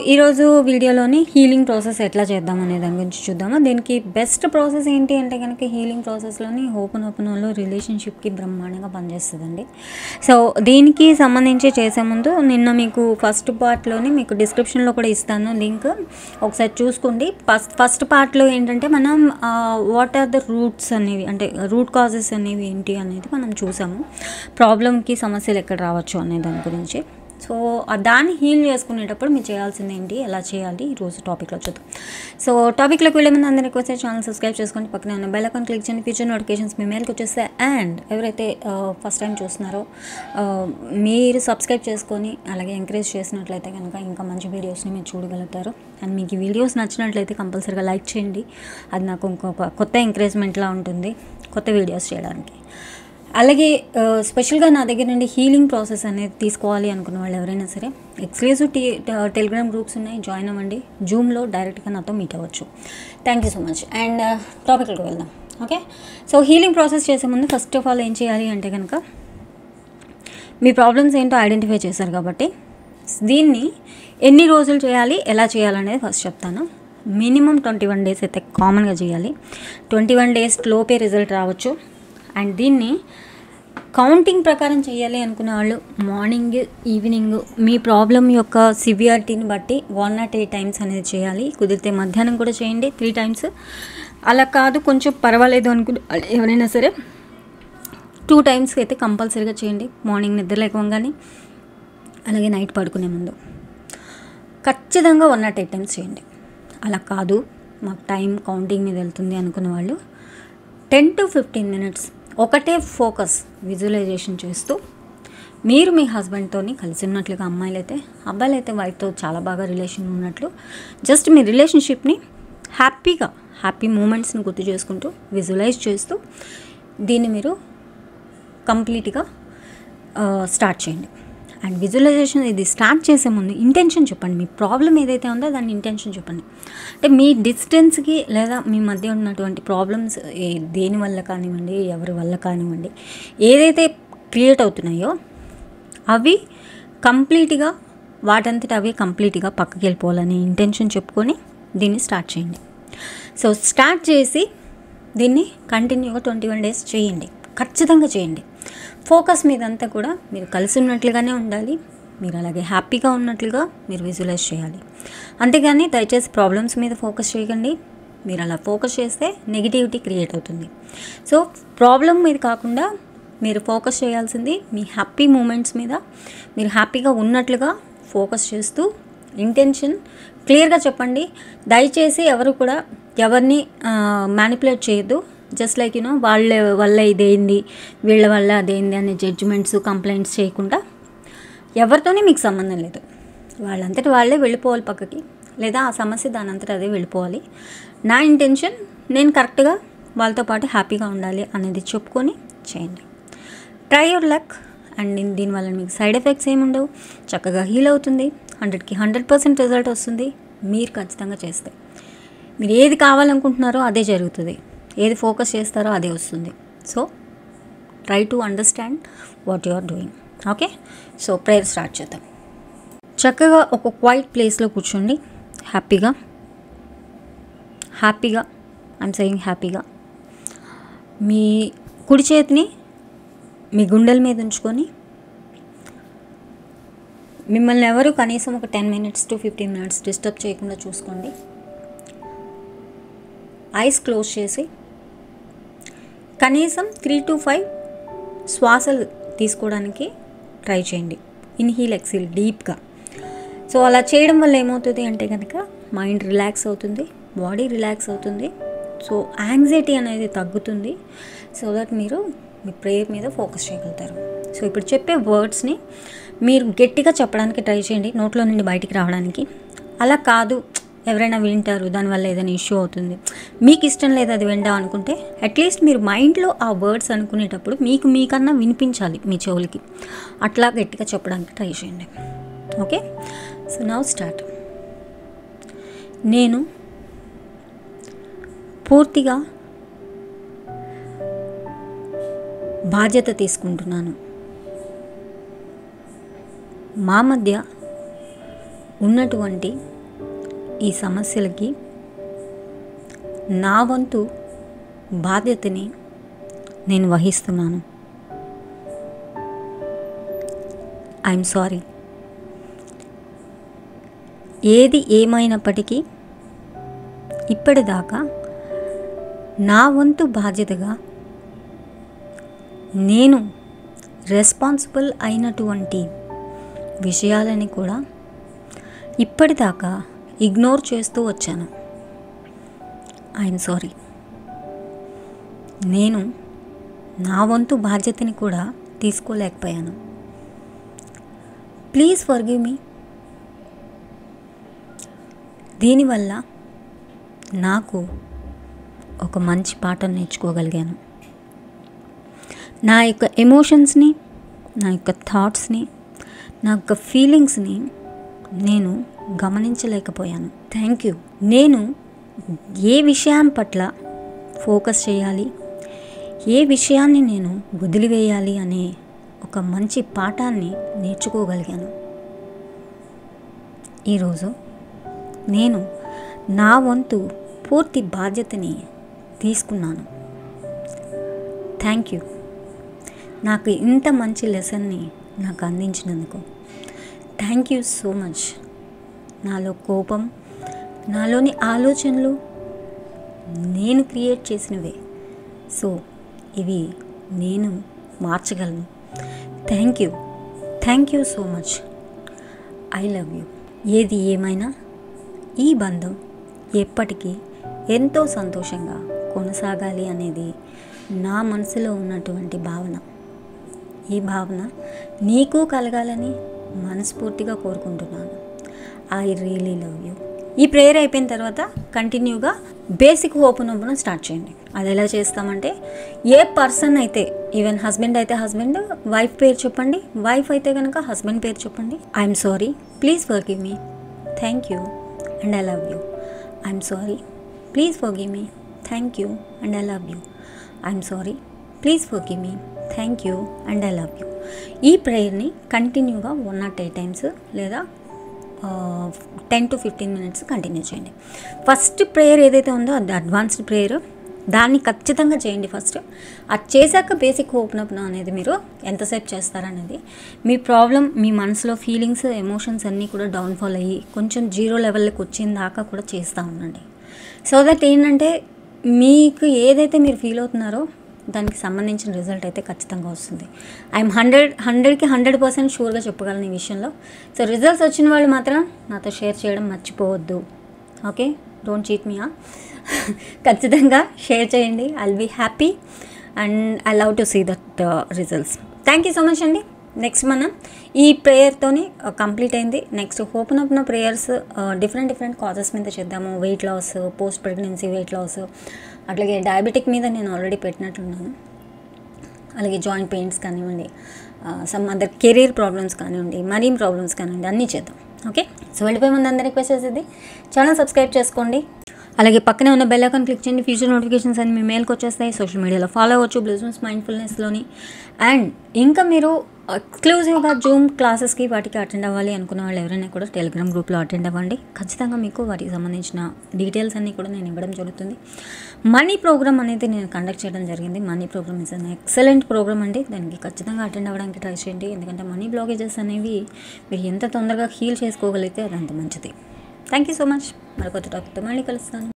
ఈరోజు వీడియోలోని healing process ఎట్లా చేద్దాం అనే దాని గురించి చూద్దాము దీనికి బెస్ట్ ప్రాసెస్ ఏంటి అంటే కనుక హీలింగ్ ప్రాసెస్లోని ఓపెన్ ఓపెన్లో రిలేషన్షిప్కి బ్రహ్మాండంగా పనిచేస్తుందండి సో దీనికి సంబంధించి చేసే ముందు నిన్న మీకు ఫస్ట్ పార్ట్లోని మీకు డిస్క్రిప్షన్లో కూడా ఇస్తాను లింక్ ఒకసారి చూసుకోండి ఫస్ట్ ఫస్ట్ పార్ట్లో ఏంటంటే మనం వాట్ ఆర్ ద రూట్స్ అనేవి అంటే రూట్ కాజెస్ అనేవి ఏంటి అనేది మనం చూసాము ప్రాబ్లమ్కి సమస్యలు ఎక్కడ రావచ్చు అనే దాని గురించి సో ఆ దాన్ని హీల్ చేసుకునేటప్పుడు మీరు చేయాల్సింది ఏంటి ఎలా చేయాలి ఈరోజు టాపిక్లో చూద్దాం సో టాపిక్లోకి వెళ్ళే ముందు అందరికీ వస్తే ఛానల్ సబ్స్క్రైబ్ చేసుకోండి పక్కనే ఉన్న బెల్ ఐకాన్ క్లిక్ చేయండి ఫ్యూచర్ నోటిఫికేషన్స్ మీ మెయిల్కి వచ్చేస్తే అండ్ ఎవరైతే ఫస్ట్ టైం చూస్తున్నారో ఆ, మీరు సబ్స్క్రైబ్ చేసుకొని అలాగే ఎంకరేజ్ చేసినట్లయితే కనుక ఇంకా మంచి వీడియోస్ని మీరు చూడగలుగుతారు అండ్ మీకు ఈ వీడియోస్ నచ్చినట్లయితే కంపల్సరీగా లైక్ చేయండి అది నాకు ఇంకొక కొత్త ఎంకరేజ్మెంట్లా ఉంటుంది కొత్త వీడియోస్ చేయడానికి అలాగే ఆ, స్పెషల్గా నా దగ్గర నుండి హీలింగ్ ప్రాసెస్ అనేది తీసుకోవాలి అనుకున్న వాళ్ళు ఎవరైనా సరే ఎక్స్క్లూజివ్ టీ టెలిగ్రామ్ గ్రూప్స్ ఉన్నాయి జాయిన్ అవ్వండి జూమ్లో డైరెక్ట్గా నాతో మీట్ అవ్వచ్చు thank you so much and టాపిక్కి వెళ్దాం ఓకే సో హీలింగ్ ప్రాసెస్ చేసే ముందు ఫస్ట్ ఆఫ్ ఆల్ ఏం చేయాలి అంటే కనుక మీ ప్రాబ్లమ్స్ ఏంటో ఐడెంటిఫై చేశారు కాబట్టి దీన్ని ఎన్ని రోజులు చేయాలి ఎలా చేయాలనేది ఫస్ట్ చెప్తాను మినిమం ట్వంటీ వన్ డేస్ అయితే కామన్గా చేయాలి ట్వంటీ వన్ డేస్ లోపే రిజల్ట్ రావచ్చు అండ్ దీన్ని కౌంటింగ్ ప్రకారం చేయాలి అనుకునే వాళ్ళు మార్నింగ్ ఈవినింగ్ మీ ప్రాబ్లం యొక్క సివియారిటీని బట్టి వన్ నాట్ ఎయిట్ టైమ్స్ అనేది చేయాలి కుదిరితే మధ్యాహ్నం కూడా చేయండి త్రీ టైమ్స్ అలా కాదు కొంచెం పర్వాలేదు అనుకునే వాళ్ళు ఎవరైనా సరే టూ టైమ్స్కి అయితే కంపల్సరీగా చేయండి మార్నింగ్ నిద్ర లేకపోగానే అలాగే నైట్ పడుకునే ముందు ఖచ్చితంగా వన్ నాట్ ఎయిట్ టైమ్స్ చేయండి అలా కాదు మాకు టైం కౌంటింగ్ మీద వెళ్తుంది అనుకున్న వాళ్ళు టెన్ టు ఫిఫ్టీన్ మినిట్స్ ఒకటే ఫోకస్ విజువలైజేషన్ చేస్తూ మీరు మీ హస్బెండ్తోని కలిసి ఉన్నట్లుగా అమ్మాయిలు అయితే అబ్బాయిలు అయితే వైఫ్తో చాలా బాగా రిలేషన్ ఉన్నట్లు జస్ట్ మీ రిలేషన్షిప్ని హ్యాపీగా హ్యాపీ మూమెంట్స్ని గుర్తు చేసుకుంటూ విజువలైజ్ చేస్తూ దీన్ని మీరు కంప్లీట్గా స్టార్ట్ చేయండి అండ్ విజువలైజేషన్ ఇది స్టార్ట్ చేసే ముందు ఇంటెన్షన్ చెప్పండి మీ ప్రాబ్లం ఏదైతే ఉందో దాని ఇంటెన్షన్ చెప్పండి అంటే మీ డిస్టెన్స్కి లేదా మీ మధ్య ఉన్నటువంటి ప్రాబ్లమ్స్ దేని వల్ల కానివ్వండి ఎవరి వల్ల కానివ్వండి ఏదైతే క్రియేట్ అవుతున్నాయో అవి కంప్లీట్గా వాటంతట అవి కంప్లీట్గా పక్కకి వెళ్ళిపోవాలని ఇంటెన్షన్ చెప్పుకొని దీన్ని స్టార్ట్ చేయండి సో స్టార్ట్ చేసి దీన్ని కంటిన్యూగా ట్వంటీ వన్ డేస్ చేయండి ఖచ్చితంగా చేయండి ఫోకస్ మీదంతా కూడా మీరు కలిసి ఉన్నట్లుగానే ఉండాలి మీరు అలాగే హ్యాపీగా ఉన్నట్లుగా మీరు విజువలైజ్ చేయాలి అంతేగాని దయచేసి ప్రాబ్లమ్స్ మీద ఫోకస్ చేయకండి మీరు అలా ఫోకస్ చేస్తే నెగిటివిటీ క్రియేట్ అవుతుంది సో ప్రాబ్లం మీద కాకుండా మీరు ఫోకస్ చేయాల్సింది మీ హ్యాపీ మూమెంట్స్ మీద మీరు హ్యాపీగా ఉన్నట్లుగా ఫోకస్ చేస్తూ ఇంటెన్షన్ క్లియర్గా చెప్పండి దయచేసి ఎవరు కూడా ఎవరిని మ్యానిపులేట్ చేయొద్దు జస్ట్ లైక్ యూనో వాళ్ళ వల్ల ఇదేంది వీళ్ళ వల్ల అదేంది అనే జడ్జిమెంట్స్ కంప్లైంట్స్ చేయకుండా ఎవరితోనే మీకు సంబంధం లేదు వాళ్ళంతటి వాళ్ళే వెళ్ళిపోవాలి పక్కకి లేదా ఆ సమస్య దాని అంతటి అదే వెళ్ళిపోవాలి నా ఇంటెన్షన్ నేను కరెక్ట్గా వాళ్ళతో పాటు హ్యాపీగా ఉండాలి అనేది చెప్పుకొని చేయండి ట్రై యువర్ లక్ అండ్ దీని- దీనివల్ల మీకు సైడ్ ఎఫెక్ట్స్ ఏమి ఉండవు చక్కగా హీల్ అవుతుంది హండ్రెడ్కి హండ్రెడ్ పర్సెంట్ రిజల్ట్ వస్తుంది మీరు ఖచ్చితంగా చేస్తే మీరు ఏది కావాలనుకుంటున్నారో అదే జరుగుతుంది ఏది ఫోకస్ చేస్తారో అదే వస్తుంది so try to understand what you are doing okay so prayer start చేద్దాం చక్కగా ఒక క్వైట్ ప్లేస్లో కూర్చోండి హ్యాపీగా హ్యాపీగా ఐమ్ సెయింగ్ హ్యాపీగా మీ కుడి చేతిని మీ గుండెల మీద ఉంచుకొని మిమ్మల్ని ఎవరు కనీసం ఒక ten minutes to fifteen minutes disturb చేయకుండా చూసుకోండి ఐస్ క్లోజ్ చేసి కనీసం త్రీ టు ఫైవ్ శ్వాసలు తీసుకోవడానికి ట్రై చేయండి ఇన్హీల్ ఎక్సీల్ డీప్గా సో అలా చేయడం వల్ల ఏమవుతుంది అంటే కనుక మైండ్ రిలాక్స్ అవుతుంది బాడీ రిలాక్స్ అవుతుంది సో యాంగ్జైటీ అనేది తగ్గుతుంది సో దట్ మీరు మీ ప్రేయర్ మీద ఫోకస్ చేయగలుగుతారు సో ఇప్పుడు చెప్పే వర్డ్స్ని మీరు గట్టిగా చెప్పడానికి ట్రై చేయండి నోట్లో నుండి బయటికి రావడానికి అలా కాదు ఎవరైనా వింటారు దానివల్ల ఏదైనా ఇష్యూ అవుతుంది మీకు ఇష్టం లేదు అది విందాం అనుకుంటే అట్లీస్ట్ మీరు మైండ్లో ఆ వర్డ్స్ అనుకునేటప్పుడు మీకు మీకన్నా వినిపించాలి మీ చెవులకి అట్లా గట్టిగా చెప్పడానికి ట్రై చేయండి ఓకే సో నౌ స్టార్ట్ నేను పూర్తిగా బాధ్యత తీసుకుంటున్నాను మా మధ్య ఉన్నటువంటి ఈ సమస్యలకి నా వంతు బాధ్యతని నేను వహిస్తున్నాను ఐఎమ్ సారీ ఏది ఏమైనప్పటికీ ఇప్పటిదాకా నా వంతు బాధ్యతగా నేను రెస్పాన్సిబుల్ అయినటువంటి విషయాలని కూడా ఇప్పటిదాకా ఇగ్నోర్ చేస్తూ వచ్చాను ఐఎమ్ సారీ నేను నా వంతు బాధ్యతని కూడా తీసుకోలేకపోయాను ప్లీజ్ ఫర్గివ్ మీ దీనివల్ల నాకు ఒక మంచి పాఠం నేర్చుకోగలిగాను నా యొక్క ఎమోషన్స్ని నా యొక్క థాట్స్ని నా యొక్క ఫీలింగ్స్ని నేను గమనించలేకపోయాను థ్యాంక్ యూ నేను ఏ విషయం పట్ల ఫోకస్ చేయాలి ఏ విషయాన్ని నేను వదిలివేయాలి అనే ఒక మంచి పాఠాన్ని నేర్చుకోగలిగాను ఈరోజు నేను నా వంతు పూర్తి బాధ్యతని తీసుకున్నాను థ్యాంక్ యూ నాకు ఇంత మంచి లెసన్ని నాకు అందించినందుకు థ్యాంక్ యూ సో మచ్ నాలో కోపం నాలోని ఆలోచనలు నేను క్రియేట్ చేసినవే సో ఇవి నేను మార్చగలను thank you thank you so much I love you ఏది ఏమైనా ఈ బంధం ఎప్పటికీ ఎంతో సంతోషంగా కొనసాగాలి అనేది నా మనసులో ఉన్నటువంటి భావన ఈ భావన నీకు కలగాలని మనస్ఫూర్తిగా కోరుకుంటున్నాను ఐ రియలీ లవ్ యూ ఈ ప్రేయర్ అయిపోయిన తర్వాత కంటిన్యూగా బేసిక్ ఓపెన్ ఓపెన్ స్టార్ట్ చేయండి అది ఎలా చేస్తామంటే ఏ పర్సన్ అయితే ఈవెన్ హస్బెండ్ అయితే హస్బెండ్ వైఫ్ పేరు చెప్పండి వైఫ్ అయితే కనుక హస్బెండ్ పేరు చెప్పండి I'm sorry please forgive me thank you and I love you I'm sorry please forgive me thank you and I love you I'm sorry please forgive me thank you and I love you ఈ ప్రేయర్ని కంటిన్యూగా one not eight times లేదా ten to fifteen minutes continue చేయండి first prayer ఏదైతే ఉందో అది advanced prayer దాన్ని ఖచ్చితంగా చేయండి ఫస్ట్ అది చేశాక బేసిక్ ఓపెన్ అప్ అనేది మీరు ఎంతసేపు చేస్తారనేది మీ ప్రాబ్లం మీ మనసులో ఫీలింగ్స్ ఎమోషన్స్ అన్నీ కూడా డౌన్ఫాల్ అయ్యి కొంచెం జీరో లెవెల్కి వచ్చిన దాకా కూడా చేస్తూ ఉండండి సో దట్ ఏంటంటే మీకు ఏదైతే మీరు ఫీల్ అవుతున్నారో దానికి సంబంధించిన రిజల్ట్ అయితే ఖచ్చితంగా వస్తుంది ఐఎమ్ హండ్రెడ్ హండ్రెడ్కి హండ్రెడ్ పర్సెంట్ షూర్గా చెప్పగలను ఈ విషయంలో సో రిజల్ట్స్ వచ్చిన వాళ్ళు మాత్రం నాతో షేర్ చేయడం మర్చిపోవద్దు ఓకే డోంట్ చీట్ మీ ఖచ్చితంగా షేర్ చేయండి I'll be happy and I love to see that results thank you so much అండి నెక్స్ట్ మనం ఈ ప్రేయర్తోని కంప్లీట్ అయింది next open up prayers different different causes మీద చేద్దాము weight loss post pregnancy weight loss అట్లాగే డయాబెటిక్ మీద నేను ఆల్రెడీ పెట్టినట్లున్నాను అలాగే జాయింట్ పెయిన్స్ కానివ్వండి సమ్ అదర్ కెరీర్ ప్రాబ్లమ్స్ కానివ్వండి మనీ ప్రాబ్లమ్స్ కానివ్వండి అన్నీ చేద్దాం ఓకే సో వెళ్ళిపోయే ముందు అందరి రిక్వెస్ట్ చేసేది ఛానల్ సబ్స్క్రైబ్ చేసుకోండి అలాగే పక్కనే ఉన్న బెల్ ఐకాన్ క్లిక్ చేయండి ఫ్యూచర్ నోటిఫికేషన్స్ అన్ని మీ మెయిల్కి వచ్చేస్తాయి సోషల్ మీడియాలో ఫాలో అవ్వచ్చు బిజినెస్ మైండ్ఫుల్నెస్లోని అండ్ ఇంకా మీరు ఎక్స్క్లూజివ్గా జూమ్ క్లాసెస్కి వాటికి అటెండ్ అవ్వాలి అనుకున్న వాళ్ళు ఎవరైనా కూడా టెలిగ్రామ్ గ్రూప్లో అటెండ్ అవ్వండి ఖచ్చితంగా మీకు వాటికి సంబంధించిన డీటెయిల్స్ అన్నీ కూడా నేను ఇవ్వడం జరుగుతుంది మనీ ప్రోగ్రామ్ అనేది నేను కండక్ట్ చేయడం జరిగింది money program is an excellent program అండి దానికి ఖచ్చితంగా అటెండ్ అవ్వడానికి ట్రై చేయండి ఎందుకంటే మనీ బ్లాగేజెస్ అనేవి మీరు ఎంత తొందరగా హీల్ చేసుకోగలిగితే అది అంత మంచిది థ్యాంక్ యూ సో మచ్ మరొక టాపిక్తో మళ్ళీ కలుస్తాను